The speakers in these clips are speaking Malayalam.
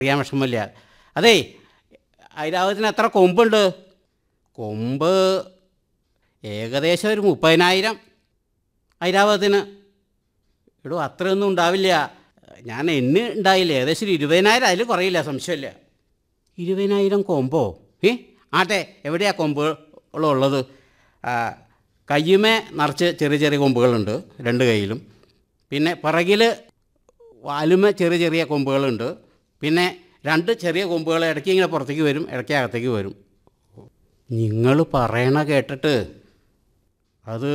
അറിയാൻ വിഷമമില്ല അതേ ഐരാവതത്തിന് എത്ര കൊമ്പുണ്ട് കൊമ്പ് ഏകദേശം ഒരു മുപ്പതിനായിരം ഐരാവതത്തിന് എടോ അത്രയൊന്നും ഉണ്ടാവില്ല ഞാൻ എണ്ണ ഉണ്ടായില്ല ഏകദേശം ഒരു ഇരുപതിനായിരം അതിൽ കുറയില്ല സംശയമില്ല ഇരുപതിനായിരം കൊമ്പോ ഏ ആട്ടെ എവിടെയാ കൊമ്പുകളുള്ളത് കയ്യുമേ നിറച്ച് ചെറിയ ചെറിയ കൊമ്പുകളുണ്ട് രണ്ട് കൈയിലും പിന്നെ പിറകിൽ വാലുമേ ചെറിയ ചെറിയ കൊമ്പുകളുണ്ട് പിന്നെ രണ്ട് ചെറിയ കൊമ്പുകൾ ഇടയ്ക്ക് ഇങ്ങനെ പുറത്തേക്ക് വരും ഇടയ്ക്ക് അകത്തേക്ക് വരും നിങ്ങൾ പറയണ കേട്ടിട്ട് അത്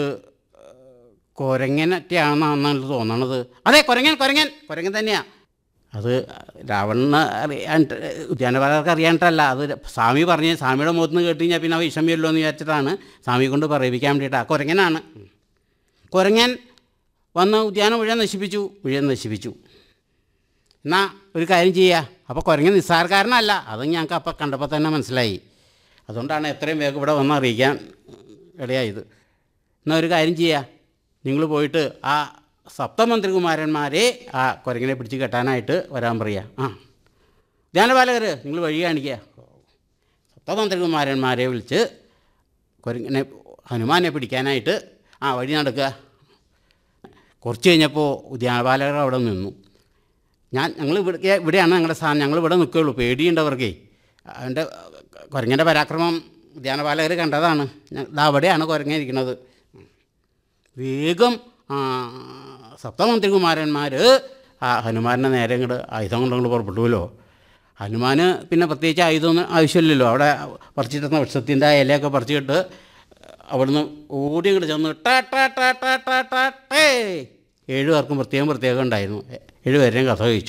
കുരങ്ങനൊക്കെയാണെന്നാണ് തോന്നണത് അതെ കുരങ്ങൻ കുരങ്ങൻ കുരങ്ങൻ തന്നെയാണ് അത് രാവണന് അറിയാൻ ഉദ്യാനപാലകർക്ക് അറിയാനിട്ടല്ല അത് സ്വാമി പറഞ്ഞ് സ്വാമിയുടെ മുഖത്ത് നിന്ന് കേട്ട് കഴിഞ്ഞാൽ പിന്നെ വിഷം വരുമല്ലോ എന്ന് വിചാരിച്ചിട്ടാണ് സ്വാമി കൊണ്ട് പറയിപ്പിക്കാൻ വേണ്ടിയിട്ടാണ് കുരങ്ങനാണ് കുരങ്ങൻ വന്ന് ഉദ്യാനം മുഴുവൻ നശിപ്പിച്ചു മുഴുവൻ നശിപ്പിച്ചു എന്നാൽ ഒരു കാര്യം ചെയ്യുക അപ്പോൾ കുരങ്ങൻ നിസ്സാരക്കാരനല്ല അത് ഞങ്ങൾക്ക് അപ്പോൾ കണ്ടപ്പോൾ തന്നെ മനസ്സിലായി അതുകൊണ്ടാണ് എത്രയും വേഗം ഇവിടെ വന്ന് അറിയിക്കാൻ ഇടയായത് എന്നാൽ ഒരു കാര്യം ചെയ്യുക നിങ്ങൾ പോയിട്ട് ആ സപ്തമന്ത്രികുമാരന്മാരെ ആ കുരങ്ങിനെ പിടിച്ച് കെട്ടാനായിട്ട് വരാൻ പറയുക ആ ധ്യാനപാലകർ നിങ്ങൾ വഴി കാണിക്കുക സപ്തമന്ത്രികുമാരന്മാരെ വിളിച്ച് കുരങ്ങിനെ ഹനുമാനെ പിടിക്കാനായിട്ട് ആ വഴി നടക്കുക കുറച്ച് കഴിഞ്ഞപ്പോൾ ധ്യാനപാലകർ അവിടെ നിന്നു ഞാൻ ഞങ്ങൾ ഇവിടെ ഇവിടെയാണ് ഞങ്ങളുടെ സ്ഥാനം ഞങ്ങൾ ഇവിടെ നിൽക്കുകയുള്ളൂ പേടിയുണ്ടവർക്കേ അതിൻ്റെ കുരങ്ങൻ്റെ പരാക്രമം ധ്യാനപാലകർ കണ്ടതാണ് ഞ- ദാ അവിടെയാണ് കുരങ്ങൻ ഇരിക്കുന്നത് വേഗം ആ, സപ്തമന്ത്രികുമാരന്മാർ ആ ഹനുമാനെ നേരെ ഇങ്ങോട്ട് ആയുധം കൊണ്ടങ്ങോട്ട് പുറപ്പെട്ടുവല്ലോ ഹനുമാന് പിന്നെ പ്രത്യേകിച്ച് ആയുധമൊന്നും ആവശ്യമില്ലല്ലോ അവിടെ പറിച്ചിട്ടുന്ന വൃക്ഷത്തിൻ്റെ ഇലയൊക്കെ പറിച്ചിട്ട് അവിടുന്ന് ഓടി ഇങ്ങോട്ട് ചെന്ന് ടാ ടാ ടാ ടാ ടാ ടാ ടേ ഏഴ് പേർക്കും പ്രത്യേകം പ്രത്യേകം ഉണ്ടായിരുന്നു എ- ഏഴ് പേരെയും കഥ കഴിച്ചു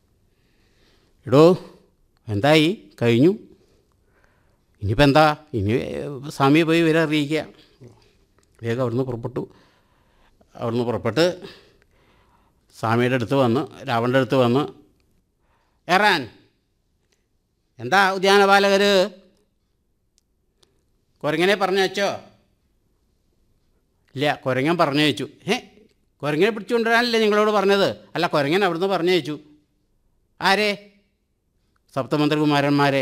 എടോ എന്തായി കഴിഞ്ഞു ഇനിയിപ്പോൾ എന്താ ഇനി സ്വാമിയെ പോയി വരെ അറിയിക്കുക വേഗം അവിടുന്ന് പുറപ്പെട്ടു അവിടുന്ന് പുറപ്പെട്ട് സ്വാമിയുടെ അടുത്ത് വന്ന് രാവണൻ്റെ അടുത്ത് വന്ന് ഏറാൻ എന്താ ഉദ്യാനപാലകർ കുരങ്ങനെ പറഞ്ഞു വെച്ചോ ഇല്ല കുരങ്ങൻ പറഞ്ഞു വെച്ചു ഏ കുരങ്ങനെ പിടിച്ചുകൊണ്ടുവരാനല്ലേ നിങ്ങളോട് പറഞ്ഞത് അല്ല കുരങ്ങൻ അവിടുന്ന് പറഞ്ഞു വെച്ചു ആരെ സപ്തമന്ത്രികുമാരന്മാരെ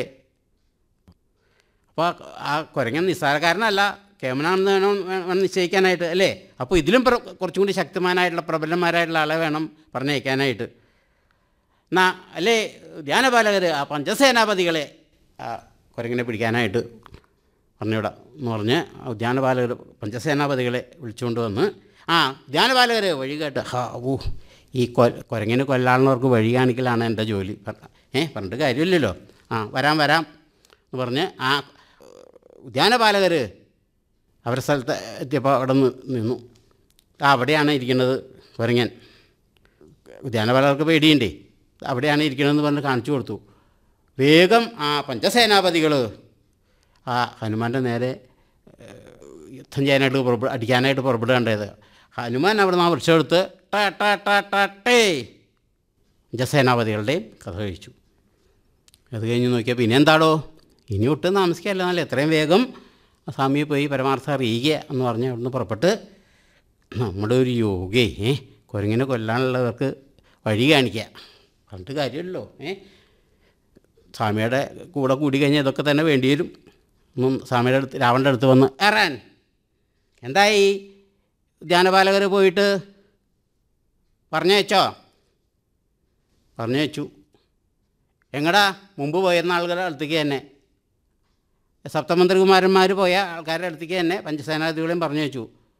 അപ്പോൾ ആ കുരങ്ങൻ നിസ്സാരക്കാരനല്ല കേമനാണെന്ന് വേണം വേണം നിശ്ചയിക്കാനായിട്ട് അല്ലേ അപ്പോൾ ഇതിലും പ്ര- കുറച്ചും കൂടി ശക്തമാനായിട്ടുള്ള പ്രബലന്മാരായിട്ടുള്ള ആളെ വേണം പറഞ്ഞയക്കാനായിട്ട് എന്നാ അല്ലേ ധ്യാനപാലകർ ആ പഞ്ചസേനാപതികളെ ആ കുരങ്ങിനെ പിടിക്കാനായിട്ട് പറഞ്ഞുവിടാം എന്ന് പറഞ്ഞ് ആ ധ്യാനപാലകർ പഞ്ചസേനാപതികളെ വിളിച്ചുകൊണ്ട് വന്ന് ആ ധ്യാനപാലകർ വഴി കേട്ട് ഹാ ഊ ഈ കൊ കുരങ്ങിന് കൊല്ലാനുള്ളവർക്ക് വഴി കാണിക്കലാണ് എൻ്റെ ജോലി പറ- ഏ പറഞ്ഞിട്ട് കാര്യമില്ലല്ലോ ആ വരാം വരാം എന്ന് പറഞ്ഞ് ആ ഉദ്യാനപാലകർ അവരുടെ സ്ഥലത്ത് എത്തിയപ്പോൾ അവിടെ നിന്ന് നിന്നു ആ അവിടെയാണ് ഇരിക്കുന്നത് കുരങ്ങൻ ഉദ്യാനപാലകർക്ക് പേടിയുണ്ടേ അവിടെയാണ് ഇരിക്കണമെന്ന് പറഞ്ഞ് കാണിച്ചു കൊടുത്തു വേഗം ആ പഞ്ചസേനാപതികൾ ആ ഹനുമാൻ്റെ നേരെ ഏഹ്, യുദ്ധം ചെയ്യാനായിട്ട് പുറപ്പെ അടിക്കാനായിട്ട് പുറപ്പെടുകയുണ്ടായത് ഹനുമാൻ അവിടെ നിന്ന് ആ വൃക്ഷം എടുത്ത് ട ട ട ട ടേ പഞ്ചസേനാപതികളുടെയും കഥ കഴിച്ചു അത് കഴിഞ്ഞ് നോക്കിയാൽ പിന്നെ എന്താടോ ഇനി ഒട്ടും താമസിക്കാമല്ലോ എന്നല്ല എത്രയും വേഗം ആ സ്വാമിയെ പോയി പരമാർത്ഥം അറിയിക്കുക എന്ന് പറഞ്ഞ് അവിടുന്ന് പുറപ്പെട്ട് നമ്മുടെ ഒരു യോഗേ ഏ കുരങ്ങിനെ കൊല്ലാനുള്ളവർക്ക് വഴി കാണിക്കുക പറഞ്ഞിട്ട് കാര്യമല്ലോ ഏ സ്വാമിയുടെ കൂടെ കൂടി കഴിഞ്ഞാൽ ഇതൊക്കെ തന്നെ വേണ്ടി വരും ഒന്നും സ്വാമിയുടെ അടുത്ത് രാവണൻ്റെ അടുത്ത് വന്ന് ഏറാൻ എന്തായി ധ്യാനപാലകർ പോയിട്ട് പറഞ്ഞു വെച്ചോ പറഞ്ഞു വെച്ചു എങ്ങടാ മുമ്പ് പോയിരുന്ന ആളുകളുടെ അടുത്തേക്ക് തന്നെ സപ്തമന്ത്രികുമാരന്മാർ പോയ ആൾക്കാരുടെ അടുത്തേക്ക് തന്നെ പഞ്ചസേനാധികളെയും പറഞ്ഞു വെച്ചു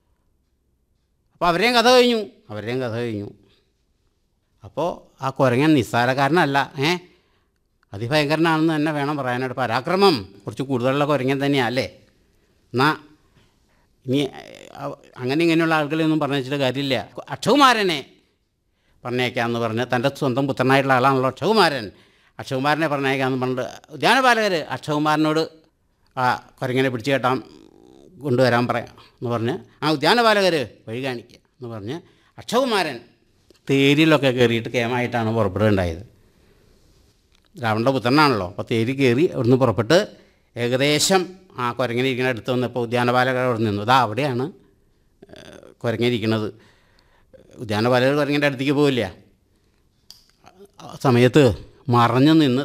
അപ്പോൾ അവരെയും കഥ കഴിഞ്ഞു അവരുടെയും കഥ കഴിഞ്ഞു അപ്പോൾ ആ കുരങ്ങൻ നിസ്സാരക്കാരനല്ല ഏ അതിഭയങ്കരനാണെന്ന് തന്നെ വേണം പറയാനായിട്ട് പരാക്രമം കുറച്ച് കൂടുതലുള്ള കുരങ്ങൻ തന്നെയാണ് അല്ലേ എന്നാ ഇനി അഹ് അങ്ങനെ ഇങ്ങനെയുള്ള ആളുകളെയൊന്നും പറഞ്ഞു വെച്ചിട്ട് കാര്യമില്ല അക്ഷകുമാരനെ പറഞ്ഞേക്കാമെന്ന് പറഞ്ഞ് തൻ്റെ സ്വന്തം പുത്രനായിട്ടുള്ള ആളാണല്ലോ അക്ഷകുമാരൻ അക്ഷകുമാരനെ പറഞ്ഞേക്കാമെന്ന് പറഞ്ഞിട്ട് ധ്യാനപാലകർ അക്ഷകുമാരനോട് ആ കുരങ്ങനെ പിടിച്ചു കേട്ടാൻ കൊണ്ടുവരാൻ പറയാം എന്ന് പറഞ്ഞ് ആ ഉദ്യാനപാലകർ വഴി കാണിക്കുക എന്ന് പറഞ്ഞ് അക്ഷകുമാരൻ തേരിലൊക്കെ കയറിയിട്ട് കേമായിട്ടാണ് പുറപ്പെടുകയുണ്ടായത് രാവണൻ്റെ പുത്രനാണല്ലോ അപ്പോൾ തേരി കയറി അവിടുന്ന് പുറപ്പെട്ട് ഏകദേശം ആ കുരങ്ങനെ ഇരിക്കുന്ന അടുത്ത് വന്നപ്പോൾ ഉദ്യാനപാലകർ അവിടെ നിന്നു അതാ അവിടെയാണ് കുരങ്ങനെ ഇരിക്കുന്നത് ഉദ്യാനപാലകർ കുരങ്ങൻ്റെ അടുത്തേക്ക് പോവില്ല ആ സമയത്ത് മറഞ്ഞു നിന്ന്